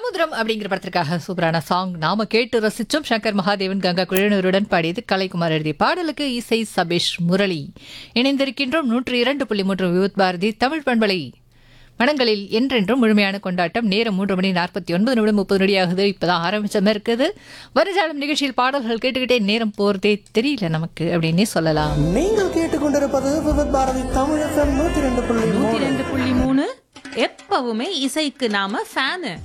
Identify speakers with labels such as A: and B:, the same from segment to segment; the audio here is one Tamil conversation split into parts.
A: சமுத்திரம் அப்படிங்கிற படத்திற்காக சூப்பரான சாங் நாம கேட்டு ரசிச்சோம் சங்கர் மகாதேவன் கங்கா குழுவினருடன் பாடியது கலைக்குமார் எழுதிய பாடலுக்கு இசை சபேஷ் முரளி இணைந்திருக்கின்றோம் நூற்றி இரண்டு புள்ளி மூன்று விவுத் பாரதி தமிழ் பண்பலை மனங்களில் என்றென்றும் முழுமையான கொண்டாட்டம் நேரம் மூன்று மணி நாற்பத்தி ஒன்பது நிமிடம் முப்பது நொடியாகுது இப்பதான் ஆரம்பிச்சமே இருக்குது வருஜாலம் நிகழ்ச்சியில் பாடல்கள் கேட்டுக்கிட்டே நேரம் போறதே தெரியல நமக்கு அப்படின்னே சொல்லலாம்
B: நீங்கள் கேட்டுக்கொண்டிருப்பது விவித் பாரதி தமிழ் எஃப்எம் நூத்தி ரெண்டு புள்ளி
C: நூத்தி
B: மூணு
C: ரெண்டு புள்ளி மூணு எப்பவுமே இசைக்கு நாம ஃபேனு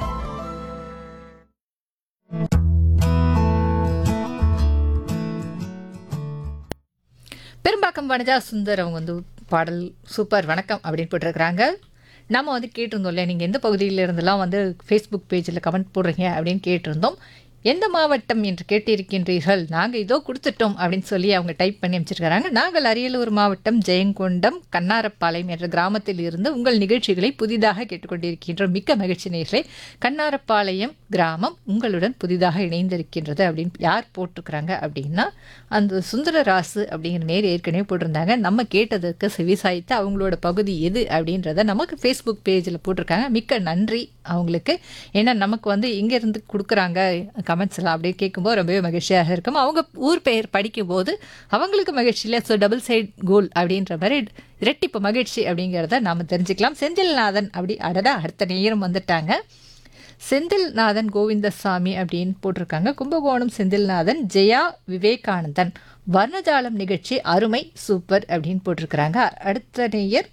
A: பெரும்பாக்கம் வனஜா சுந்தர் அவங்க வந்து பாடல் சூப்பர் வணக்கம் அப்படின்னு போட்டிருக்கிறாங்க நம்ம வந்து கேட்டிருந்தோம் இல்லையா நீங்கள் எந்த பகுதியில இருந்தெல்லாம் வந்து ஃபேஸ்புக் பேஜில் கமெண்ட் போடுறீங்க அப்படின்னு கேட்டிருந்தோம் எந்த மாவட்டம் என்று கேட்டிருக்கின்றீர்கள் நாங்கள் இதோ கொடுத்துட்டோம் அப்படின்னு சொல்லி அவங்க டைப் பண்ணி அமைச்சிருக்கிறாங்க நாங்கள் அரியலூர் மாவட்டம் ஜெயங்கொண்டம் கண்ணாரப்பாளையம் என்ற கிராமத்தில் இருந்து உங்கள் நிகழ்ச்சிகளை புதிதாக கேட்டுக்கொண்டிருக்கின்றோம் மிக்க மகிழ்ச்சி நேர்களே கண்ணாரப்பாளையம் கிராமம் உங்களுடன் புதிதாக இணைந்திருக்கின்றது அப்படின்னு யார் போட்டிருக்கிறாங்க அப்படின்னா அந்த சுந்தரராசு அப்படிங்கிற நேர் ஏற்கனவே போட்டிருந்தாங்க நம்ம கேட்டதற்கு செவிசாய்த்து அவங்களோட பகுதி எது அப்படின்றத நமக்கு ஃபேஸ்புக் பேஜில் போட்டிருக்காங்க மிக்க நன்றி அவங்களுக்கு ஏன்னா நமக்கு வந்து இங்கேருந்து கொடுக்குறாங்க கமெண்ட்ஸ் எல்லாம் அப்படியே கேட்கும்போது ரொம்பவே மகிழ்ச்சியாக இருக்கும் அவங்க ஊர் பெயர் படிக்கும்போது அவங்களுக்கு மகிழ்ச்சியில் ஸோ டபுள் சைட் கோல் அப்படின்ற மாதிரி இரட்டிப்பு மகிழ்ச்சி அப்படிங்கிறத நாம் தெரிஞ்சுக்கலாம் செந்தில்நாதன் அப்படி அடடா அடுத்த நேரம் வந்துட்டாங்க செந்தில்நாதன் கோவிந்தசாமி அப்படின்னு போட்டிருக்காங்க கும்பகோணம் செந்தில்நாதன் ஜெயா விவேகானந்தன் வர்ணஜாலம் நிகழ்ச்சி அருமை சூப்பர் அப்படின்னு போட்டிருக்கிறாங்க அடுத்த நேயர்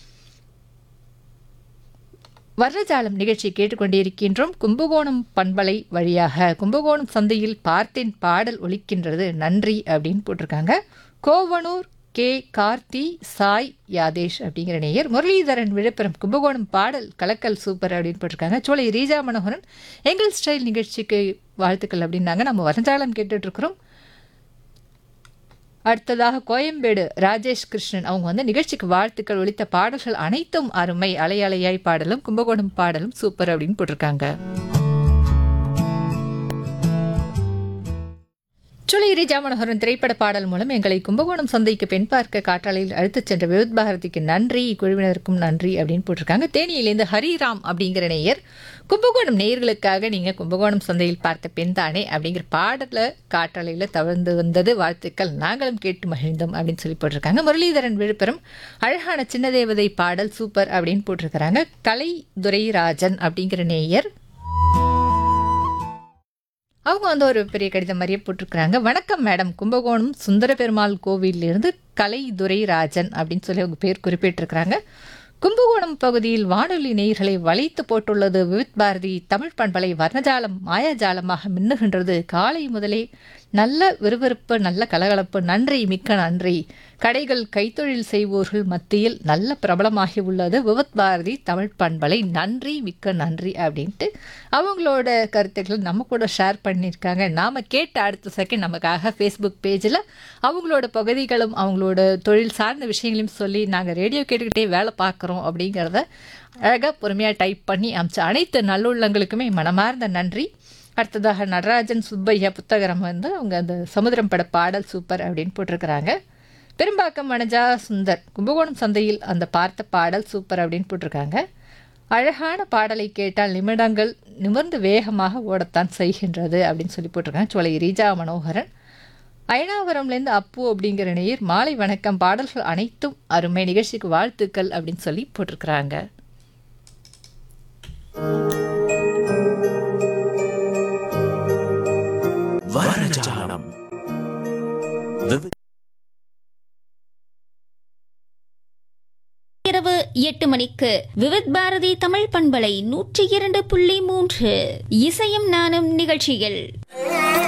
A: வர்ணஜாலம் நிகழ்ச்சி கேட்டுக்கொண்டிருக்கின்றோம் கும்பகோணம் பண்பலை வழியாக கும்பகோணம் சந்தையில் பார்த்தேன் பாடல் ஒலிக்கின்றது நன்றி அப்படின்னு போட்டிருக்காங்க கோவனூர் கே கார்த்தி சாய் யாதேஷ் அப்படிங்கிற நேயர் முரளிதரன் விழுப்புரம் கும்பகோணம் பாடல் கலக்கல் சூப்பர் அப்படின்னு போட்டிருக்காங்க சோலை ரீஜா மனோகரன் எங்கள் ஸ்டைல் நிகழ்ச்சிக்கு வாழ்த்துக்கள் அப்படின்னாங்க நம்ம வர்ணஜாலம் கேட்டுட்டு இருக்கிறோம் அடுத்ததாக கோயம்பேடு ராஜேஷ் கிருஷ்ணன் அவங்க வந்து நிகழ்ச்சிக்கு வாழ்த்துக்கள் ஒலித்த பாடல்கள் அனைத்தும் அருமை அலை அலையாய் பாடலும் கும்பகோணம் பாடலும் சூப்பர் அப்படின்னு போட்டிருக்காங்க சுளையிரி ஜாமனோகரன் திரைப்பட பாடல் மூலம் எங்களை கும்பகோணம் சந்தைக்கு பெண் பார்க்க காற்றாலையில் அழுத்துச் சென்ற விவித் பாரதிக்கு நன்றி குழுவினருக்கும் நன்றி அப்படின்னு போட்டிருக்காங்க தேனியிலேருந்து ஹரிராம் அப்படிங்கிற நேயர் கும்பகோணம் நேயர்களுக்காக நீங்கள் கும்பகோணம் சந்தையில் பார்த்த பெண் தானே அப்படிங்கிற பாடலை காற்றாலையில் தவழ்ந்து வந்தது வாழ்த்துக்கள் நாங்களும் கேட்டு மகிழ்ந்தோம் அப்படின்னு சொல்லி போட்டிருக்காங்க முரளிதரன் விழுப்புரம் அழகான சின்ன தேவதை பாடல் சூப்பர் அப்படின்னு போட்டிருக்கிறாங்க கலை துரைராஜன் அப்படிங்கிற நேயர் அவங்க வந்து ஒரு பெரிய கடிதம் மாதிரியே போட்டிருக்கிறாங்க வணக்கம் மேடம் கும்பகோணம் சுந்தர பெருமாள் கோவிலிருந்து கலை துரைராஜன் அப்படின்னு சொல்லி அவங்க பேர் குறிப்பிட்டிருக்கிறாங்க கும்பகோணம் பகுதியில் வானொலி நேயர்களை வளைத்து போட்டுள்ளது விவித் பாரதி தமிழ் பண்பலை வர்ணஜாலம் மாயாஜாலமாக மின்னுகின்றது காலை முதலே நல்ல விறுவிறுப்பு நல்ல கலகலப்பு நன்றி மிக்க நன்றி கடைகள் கைத்தொழில் செய்வோர்கள் மத்தியில் நல்ல பிரபலமாகி உள்ளது விவத் பாரதி தமிழ் பண்பலை நன்றி மிக்க நன்றி அப்படின்ட்டு அவங்களோட கருத்துக்கள் நம்ம கூட ஷேர் பண்ணியிருக்காங்க நாம் கேட்ட அடுத்த செகண்ட் நமக்காக ஃபேஸ்புக் பேஜில் அவங்களோட பகுதிகளும் அவங்களோட தொழில் சார்ந்த விஷயங்களையும் சொல்லி நாங்கள் ரேடியோ கேட்டுக்கிட்டே வேலை பார்க்குறோம் அப்படிங்கிறத அழகாக பொறுமையாக டைப் பண்ணி அமிச்ச அனைத்து நல்லுள்ளங்களுக்குமே மனமார்ந்த நன்றி அடுத்ததாக நடராஜன் சுப்பையா புத்தகரம் வந்து அவங்க அந்த சமுத்திரம் பட பாடல் சூப்பர் அப்படின்னு போட்டிருக்கிறாங்க பெரும்பாக்கம் வனஜா சுந்தர் கும்பகோணம் சந்தையில் அந்த பார்த்த பாடல் சூப்பர் அப்படின்னு போட்டிருக்காங்க அழகான பாடலை கேட்டால் நிமிடங்கள் நிமிர்ந்து வேகமாக ஓடத்தான் செய்கின்றது அப்படின்னு சொல்லி போட்டிருக்காங்க சோலை ரீஜா மனோகரன் அயனாவரம்லேருந்து அப்பு அப்படிங்கிற நேயர் மாலை வணக்கம் பாடல்கள் அனைத்தும் அருமை நிகழ்ச்சிக்கு வாழ்த்துக்கள் அப்படின்னு சொல்லி போட்டிருக்கிறாங்க
B: வர்ணஜாலம் விவித்
D: இரவு எட்டு மணிக்கு விவித் பாரதி தமிழ் பண்பலை நூற்றி இரண்டு புள்ளி மூன்று இசையும் நானும் நிகழ்ச்சியில்